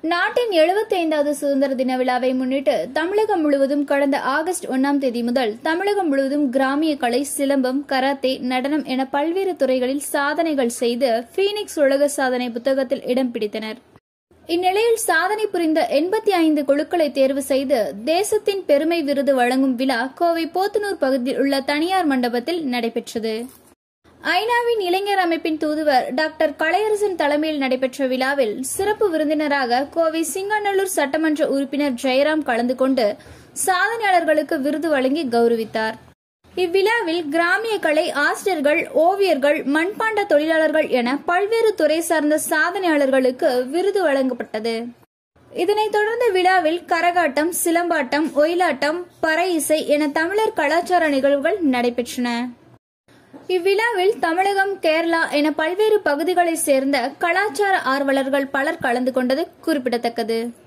நாட்டின் 75வது சுதந்திர தின விழாவை முன்னிட்டு தமிழகம் முழுவதும் கடந்த ஆகஸ்ட் ஒன்னாம் தேதி முதல் தமிழகம் முழுவதும் கிராமிய கலை சிலம்பம் கராத்தே நடனம் என பல்வேறு துறைகளில் சாதனைகள் செய்து பீனிக்ஸ் உலக சாதனை புத்தகத்தில் இடம் பிடித்தனர் இந்நிலையில் சாதனை புரிந்த எண்பத்தி ஐந்து குழுக்களை தேர்வு செய்து தேசத்தின் பெருமை விருது வழங்கும் விழா கோவை போத்தனூர் பகுதியில் உள்ள தனியார் மண்டபத்தில் நடைபெற்றது ஐநாவின் இளைஞர் அமைப்பின் தூதுவர் டாக்டர் கலையரசன் தலைமையில் நடைபெற்ற விழாவில் சிறப்பு விருந்தினராக கோவை சிங்கநல்லூர் சட்டமன்ற உறுப்பினர் ஜெயராம் கலந்து கொண்டு சாதனையாளர்களுக்கு விருது வழங்கி கௌரவித்தார் இவ்விழாவில் கிராமிய கலை ஆசிரியர்கள் ஓவியர்கள் மண்பாண்ட தொழிலாளர்கள் என பல்வேறு துறை சார்ந்த சாதனையாளர்களுக்கு விருது வழங்கப்பட்டது இதனைத் தொடர்ந்து விழாவில் கரகாட்டம் சிலம்பாட்டம் ஒயிலாட்டம் பறை இசை என தமிழர் கலாச்சார நிகழ்வுகள் நடைபெற்றன இவ்விழாவில் தமிழகம் கேரளா என பல்வேறு பகுதிகளைச் சேர்ந்த கலாச்சார ஆர்வலர்கள் பலர் கலந்து கொண்டது குறிப்பிடத்தக்கது